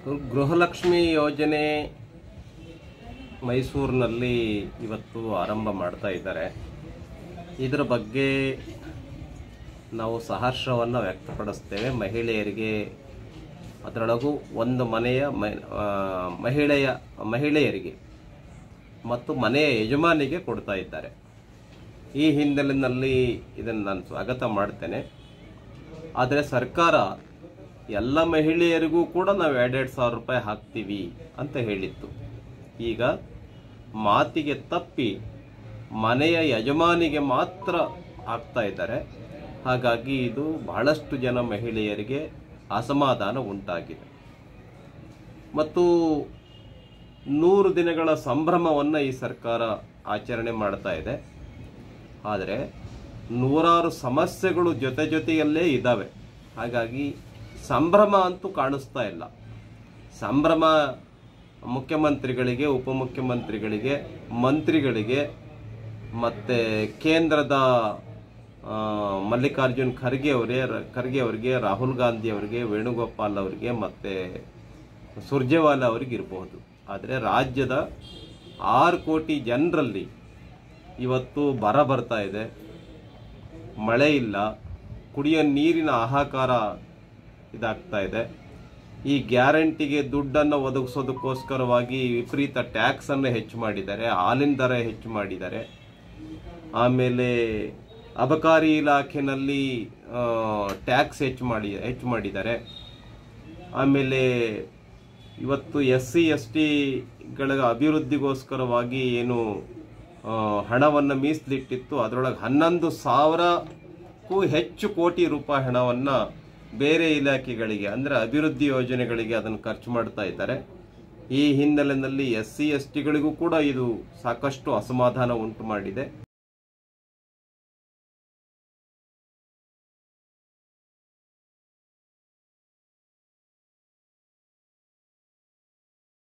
ಗೃಹಲಕ್ಷ್ಮಿ ಯೋಜನೆ ಮೈಸೂರಿನಲ್ಲಿ ಇವತ್ತು ಆರಂಭ ಮಾಡ್ತಾ ಇದ್ದಾರೆ ಇದರ ಬಗ್ಗೆ ನಾವು ಸಹರ್ಷವನ್ನು ವ್ಯಕ್ತಪಡಿಸ್ತೇವೆ ಮಹಿಳೆಯರಿಗೆ ಅದರೊಳಗೂ ಒಂದು ಮನೆಯ ಮ- ಆ, ಮಹಿಳೆಯ ಮಹಿಳೆಯರಿಗೆ ಮತ್ತು ಮನೆಯ ಯಜಮಾನಿಗೆ ಕೊಡ್ತಾ ಇದ್ದಾರೆ ಈ ಹಿನ್ನೆಲೆಯಲ್ಲಿ ಇದನ್ನು ನಾನು ಸ್ವಾಗತ ಮಾಡ್ತೇನೆ ಆದರೆ ಸರ್ಕಾರ ಎಲ್ಲ ಮಹಿಳೆಯರಿಗೂ ಕೂಡ ನಾವು ಎರಡೆರಡು ಸಾವಿರ ರೂಪಾಯಿ ಹಾಕ್ತೀವಿ ಅಂತ ಹೇಳಿತ್ತು ಈಗ ಮಾತಿಗೆ ತಪ್ಪಿ ಮನೆಯ ಯಜಮಾನಿಗೆ ಮಾತ್ರ ಹಾಕ್ತಾ ಇದ್ದಾರೆ ಹಾಗಾಗಿ ಇದು ಬಹಳಷ್ಟು ಜನ ಮಹಿಳೆಯರಿಗೆ ಅಸಮಾಧಾನ ಉಂಟಾಗಿದೆ ಮತ್ತು ನೂರು ದಿನಗಳ ಸಂಭ್ರಮವನ್ನು ಈ ಸರ್ಕಾರ ಆಚರಣೆ ಮಾಡ್ತಾ ಇದೆ ಆದರೆ ನೂರಾರು ಸಮಸ್ಯೆಗಳು ಜೊತೆ ಜೊತೆಯಲ್ಲೇ ಇದ್ದಾವೆ ಹಾಗಾಗಿ ಸಂಭ್ರಮ ಅಂತೂ ಕಾಣಿಸ್ತಾ ಇಲ್ಲ ಸಂಭ್ರಮ ಮುಖ್ಯಮಂತ್ರಿಗಳಿಗೆ ಉಪಮುಖ್ಯಮಂತ್ರಿಗಳಿಗೆ ಮಂತ್ರಿಗಳಿಗೆ ಮತ್ತು ಕೇಂದ್ರದ ಆ, ಮಲ್ಲಿಕಾರ್ಜುನ್ ಖರ್ಗೆ ಅವರೇ ಖರ್ಗೆ ಅವರಿಗೆ ರಾಹುಲ್ ಗಾಂಧಿ ಅವರಿಗೆ ವೇಣುಗೋಪಾಲ್ ಅವರಿಗೆ ಮತ್ತು ಸುರ್ಜೇವಾಲಾ ಅವರಿಗೆ ಇರಬಹುದು ಆದರೆ ರಾಜ್ಯದ ಆರು ಕೋಟಿ ಜನರಲ್ಲಿ ಇವತ್ತು ಬರ ಬರ್ತಾ ಇದೆ ಮಳೆ ಇಲ್ಲ ಕುಡಿಯೋ ನೀರಿನ ಹಾಹಾಕಾರ ಇದಾಗ್ತಾ ಇದೆ ಈ ಗ್ಯಾರಂಟಿಗೆ ದುಡ್ಡನ್ನು ಒದಗಿಸೋದಕ್ಕೋಸ್ಕರವಾಗಿ ವಿಪರೀತ ಟ್ಯಾಕ್ಸನ್ನು ಹೆಚ್ಚು ಮಾಡಿದ್ದಾರೆ ಹಾಲಿನ ದರ ಹೆಚ್ಚು ಮಾಡಿದ್ದಾರೆ ಆಮೇಲೆ ಅಬಕಾರಿ ಇಲಾಖೆನಲ್ಲಿ ಟ್ಯಾಕ್ಸ್ ಹೆಚ್ಚು ಮಾಡಿ ಹೆಚ್ಚು ಮಾಡಿದ್ದಾರೆ ಆಮೇಲೆ ಇವತ್ತು ಎಸ್ ಸಿ ಎಸ್ ಟಿಗಳ ಅಭಿವೃದ್ಧಿಗೋಸ್ಕರವಾಗಿ ಏನು ಆ, ಹಣವನ್ನು ಮೀಸಲಿಟ್ಟಿತ್ತು ಅದರೊಳಗೆ ಹನ್ನೊಂದು ಸಾವಿರಕ್ಕೂ ಹೆಚ್ಚು ಕೋಟಿ ರೂಪಾಯಿ ಹಣವನ್ನು ಬೇರೆ ಇಲಾಖೆಗಳಿಗೆ ಅಂದರೆ ಅಭಿವೃದ್ಧಿ ಯೋಜನೆಗಳಿಗೆ ಅದನ್ನು ಖರ್ಚು ಮಾಡ್ತಾ ಇದ್ದಾರೆ ಈ ಹಿನ್ನೆಲೆಯಲ್ಲಿ ಎಸ್ ಸಿ ಎಸ್ ಟಿಗಳಿಗೂ ಕೂಡ ಇದು ಸಾಕಷ್ಟು ಅಸಮಾಧಾನ ಉಂಟು ಮಾಡಿದೆ